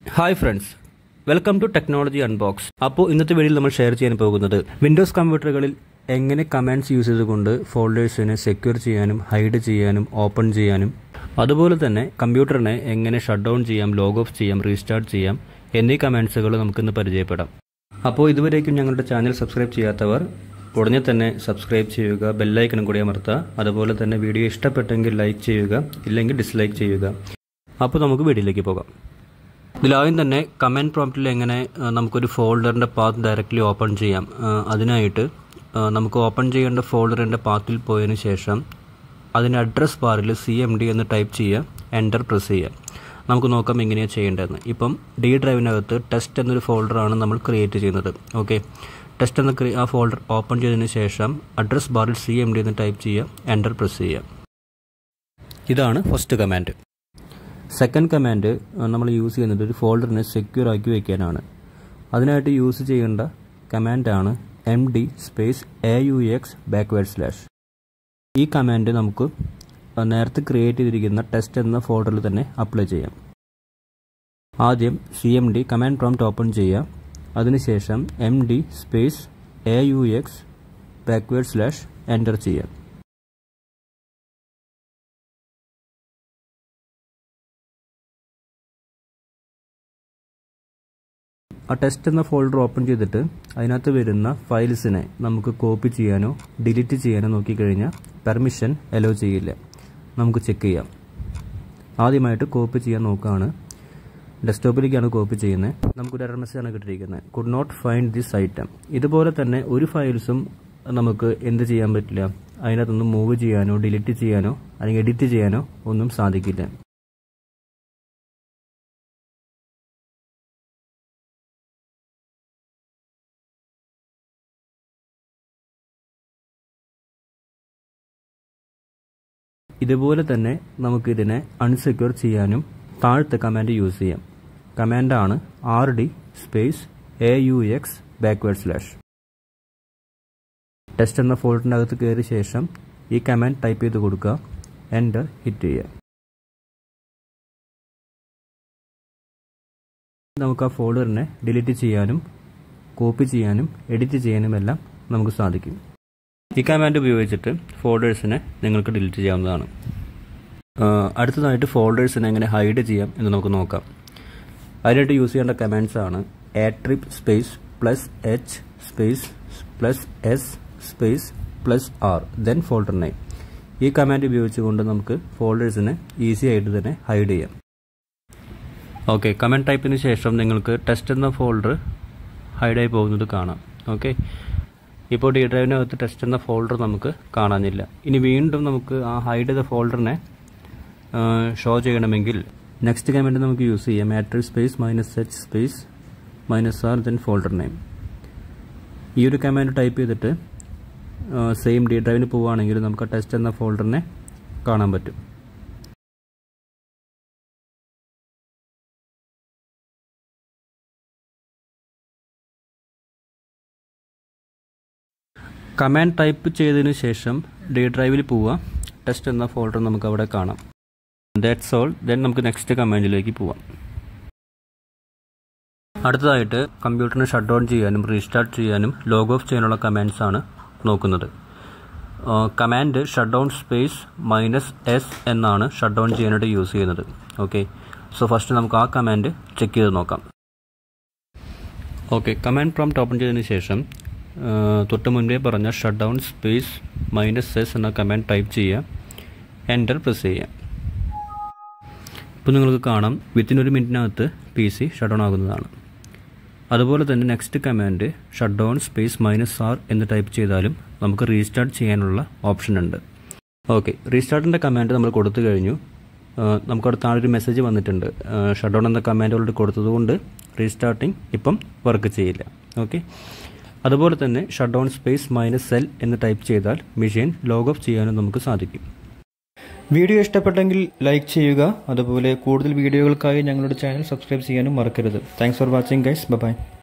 hi friends welcome to technology unbox അപ്പോൾ ഇന്നത്തെ വീഡിയോയിൽ നമ്മൾ ഷെയർ ചെയ്യാൻ പോകുന്നത് വിൻഡോസ് കമ്പ്യൂട്ടറുകളിൽ എങ്ങനെ കമാൻഡ്സ് യൂസ് ചെയ്തുകൊണ്ട് ഫോൾഡേഴ്സിനെ സെക്യൂർ ചെയ്യാനും ഹൈഡ് ചെയ്യാനും ഓപ്പൺ ചെയ്യാനും അതുപോലെ തന്നെ കമ്പ്യൂട്ടറിനെ എങ്ങനെ ഷട്ട് ഡൗൺ ചെയ്യാം ലോഗ് ഓഫ് ചെയ്യാം റീസ്റ്റാർട്ട് ചെയ്യാം എന്നീ കമാൻഡ്സുകൾ നമുക്കിന്ന് പരിചയപ്പെടാം അപ്പോൾ ഇതുവരേക്കും ഞങ്ങളുടെ ചാനൽ സബ്സ്ക്രൈബ് ചെയ്യാത്തവർ ഉടനെ തന്നെ സബ്സ്ക്രൈബ് ചെയ്യുക ബെല്ലൈക്കനും കൂടി അമർത്തുക അതുപോലെ തന്നെ വീഡിയോ ഇഷ്ടപ്പെട്ടെങ്കിൽ ലൈക്ക് ചെയ്യുക ഇല്ലെങ്കിൽ ഡിസ്ലൈക്ക് ചെയ്യുക അപ്പോൾ നമുക്ക് വീഡിയോയിലേക്ക് പോകാം ഇതിലാദ്യം തന്നെ കമൻറ്റ് പ്രോംപ്റ്റിൽ എങ്ങനെ ആ, നമുക്കൊരു ഫോൾഡറിൻ്റെ പാത്ത് ഡയറക്റ്റ്ലി ഓപ്പൺ ചെയ്യാം ആ, അതിനായിട്ട് ആ, നമുക്ക് ഓപ്പൺ ചെയ്യേണ്ട ഫോൾഡറിൻ്റെ പാത്തിൽ പോയതിന് ശേഷം അതിൻ്റെ അഡ്രസ് ബാറിൽ സി എം ഡി എന്ന് ടൈപ്പ് ചെയ്യുക എൻ്റർ പ്രസ് ചെയ്യുക നമുക്ക് നോക്കാം എങ്ങനെയാണ് ചെയ്യേണ്ടതെന്ന് ഇപ്പം ഡി ഡ്രൈവിനകത്ത് ടെസ്റ്റ് എന്നൊരു ഫോൾഡറാണ് നമ്മൾ ക്രിയേറ്റ് ചെയ്യുന്നത് ഓക്കെ ടെസ്റ്റ് എന്ന ക്രി- ആ ഫോൾഡർ ഓപ്പൺ ചെയ്തതിന് ശേഷം അഡ്രസ് ബാറിൽ സി എം ഡി എന്ന് ടൈപ്പ് ചെയ്യുക എൻ്റർ പ്രസ് ചെയ്യുക ഇതാണ് ഫസ്റ്റ് കമാൻഡ് സെക്കൻഡ് കമാൻഡ് നമ്മൾ യൂസ് ചെയ്യുന്നത് ഒരു ഫോൾഡറിനെ സെക്യൂർ ആക്കി വയ്ക്കാനാണ് അതിനായിട്ട് യൂസ് ചെയ്യേണ്ട കമാൻഡാണ് M D space A U X backward slash ഈ കമാൻഡ് നമുക്ക് നേരത്തെ ക്രിയേറ്റ് ചെയ്തിരിക്കുന്ന ടെസ്റ്റ് എന്ന ഫോൾഡറിൽ തന്നെ അപ്ലൈ ചെയ്യാം ആദ്യം C M D command prompt open ചെയ്യുക അതിനുശേഷം M D space A U X backward slash enter ചെയ്യുക ആ ടെസ്റ്റ് എന്ന ഫോൾഡർ ഓപ്പൺ ചെയ്തിട്ട് അതിനകത്ത് വരുന്ന ഫയൽസിനെ നമുക്ക് കോപ്പി ചെയ്യാനോ ഡിലീറ്റ് ചെയ്യാനോ നോക്കിക്കഴിഞ്ഞാൽ പെർമിഷൻ അലോ ചെയ്യില്ല നമുക്ക് ചെക്ക് ചെയ്യാം ആദ്യമായിട്ട് കോപ്പി ചെയ്യാൻ നോക്കുകയാണ് ഡെസ്ക്ടോപ്പിലേക്കാണ് കോപ്പി ചെയ്യുന്നത് നമുക്കൊരു എറർ മെസ്സേജ് ആണ് കിട്ടിയിരിക്കുന്നത് could not find this item ഇതുപോലെ തന്നെ ഒരു ഫയൽസും നമുക്ക് എന്ത് ചെയ്യാൻ പറ്റില്ല അതിനകത്തൊന്നും മൂവ് ചെയ്യാനോ ഡിലീറ്റ് ചെയ്യാനോ അല്ലെങ്കിൽ എഡിറ്റ് ചെയ്യാനോ ഒന്നും സാധിക്കില്ല ഇതുപോലെ തന്നെ നമുക്കിതിനെ അൺസെക്യൂർ ചെയ്യാനും താഴത്തെ കമാൻഡ് യൂസ് ചെയ്യാം കമാൻഡാണ് R D space A U X backward slash test എന്ന ഫോൾഡറിൻ്റെ അകത്ത് കയറിയ ശേഷം ഈ കമാൻഡ് ടൈപ്പ് ചെയ്ത് കൊടുക്കുക എൻ്റർ ഹിറ്റ് ചെയ്യുക നമുക്ക് ആ ഫോൾഡറിനെ ഡിലീറ്റ് ചെയ്യാനും കോപ്പി ചെയ്യാനും എഡിറ്റ് ചെയ്യാനും എല്ലാം നമുക്ക് സാധിക്കും ഈ കമാൻഡ് ഉപയോഗിച്ചിട്ട് ഫോൾഡേഴ്സിനെ നിങ്ങൾക്ക് ഡിലീറ്റ് ചെയ്യാവുന്നതാണ് ആ, അടുത്തതായിട്ട് ഫോൾഡേഴ്സിനെ എങ്ങനെ ഹൈഡ് ചെയ്യാം എന്ന് നമുക്ക് നോക്കാം അതിനായിട്ട് യൂസ് ചെയ്യേണ്ട കമാൻഡ്സ് ആണ് attrib space plus H space plus S space plus R then folder name ഈ കമാൻഡ് ഉപയോഗിച്ചുകൊണ്ട് നമുക്ക് ഫോൾഡേഴ്സിനെ ഈസി ആയിട്ട് തന്നെ ഹൈഡ് ചെയ്യാം ഓക്കെ കമൻറ്റ് ടൈപ്പിന് ശേഷം നിങ്ങൾക്ക് ടെസ്റ്റ് എന്ന ഫോൾഡർ ഹൈഡായി പോകുന്നത് കാണാം ഓക്കെ ഇപ്പോൾ ഡി ഡ്രൈവിനകത്ത് ടെസ്റ്റ് എന്ന ഫോൾഡർ നമുക്ക് കാണാനില്ല ഇനി വീണ്ടും നമുക്ക് ആ ഹൈഡ് ചെയ്ത ഫോൾഡറിനെ ഷോ ചെയ്യണമെങ്കിൽ നെക്സ്റ്റ് കമൻറ്റ് നമുക്ക് യൂസ് ചെയ്യാം matrix space minus H space minus R then folder name ഈ ഒരു കമാൻഡ് ടൈപ്പ് ചെയ്തിട്ട് സെയിം ഡി ഡ്രൈവിന് പോവുകയാണെങ്കിൽ നമുക്ക് ടെസ്റ്റ് എന്ന ഫോൾഡറിനെ കാണാൻ പറ്റും കമാൻഡ് ടൈപ്പ് ചെയ്തതിന് ശേഷം ഡി ഡ്രൈവിൽ പോവുക ടെസ്റ്റ് എന്ന ഫോൾഡർ നമുക്ക് അവിടെ കാണാം ദാറ്റ്സ് ഓൾ ദെൻ നമുക്ക് നെക്സ്റ്റ് കമാൻഡിലേക്ക് പോവാം അടുത്തതായിട്ട് കമ്പ്യൂട്ടറിനെ ഷട്ട് ഡൗൺ ചെയ്യാനും റീസ്റ്റാർട്ട് ചെയ്യാനും ലോഗ് ഓഫ് ചെയ്യാനുള്ള കമാൻഡ്സ് ആണ് നോക്കുന്നത് command shut down space minus S എന്നാണ് ഷട്ട് ഡൗൺ ചെയ്യാനായിട്ട് യൂസ് ചെയ്യുന്നത് ഓക്കെ സോ ഫസ്റ്റ് നമുക്ക് ആ കമാൻഡ് ചെക്ക് ചെയ്ത് നോക്കാം ഓക്കെ കമാൻഡ് പ്രോംപ്റ്റ് ഓപ്പൺ ചെയ്തതിന് ശേഷം ആ, തൊട്ട് മുൻപേ പറഞ്ഞ shut down space minus S എന്ന കമാൻഡ് ടൈപ്പ് ചെയ്യുക എൻ്റർ പ്രസ് ചെയ്യുക ഇപ്പോൾ നിങ്ങൾക്ക് കാണാം വിത്തിൻ ഒരു മിനിറ്റിനകത്ത് പി സി ഷട്ട് ഡൗൺ ആകുന്നതാണ് അതുപോലെ തന്നെ next command shut down space minus R എന്ന് ടൈപ്പ് ചെയ്താലും നമുക്ക് റീസ്റ്റാർട്ട് ചെയ്യാനുള്ള ഓപ്ഷൻ ഉണ്ട് ഓക്കെ റീസ്റ്റാർട്ടിൻ്റെ കമാൻഡ് നമ്മൾ കൊടുത്തു കഴിഞ്ഞു ആ, നമുക്കവിടെ താഴെ ഒരു മെസ്സേജ് വന്നിട്ടുണ്ട് ഷട്ട് ഡൗൺ എന്ന കമാൻഡ് ഓൾറെഡി കൊടുത്തതുകൊണ്ട് റീസ്റ്റാർട്ടിങ് ഇപ്പം വർക്ക് ചെയ്യില്ല ഓക്കെ അതുപോലെ തന്നെ shut down space minus L എന്ന് ടൈപ്പ് ചെയ്താൽ മെഷീൻ ലോഗ് ഓഫ് ചെയ്യാനും നമുക്ക് സാധിക്കും വീഡിയോ ഇഷ്ടപ്പെട്ടെങ്കിൽ ലൈക്ക് ചെയ്യുക അതുപോലെ കൂടുതൽ വീഡിയോകൾക്കായി ഞങ്ങളുടെ ചാനൽ സബ്സ്ക്രൈബ് ചെയ്യാനും മറക്കരുത് thanks for watching guys by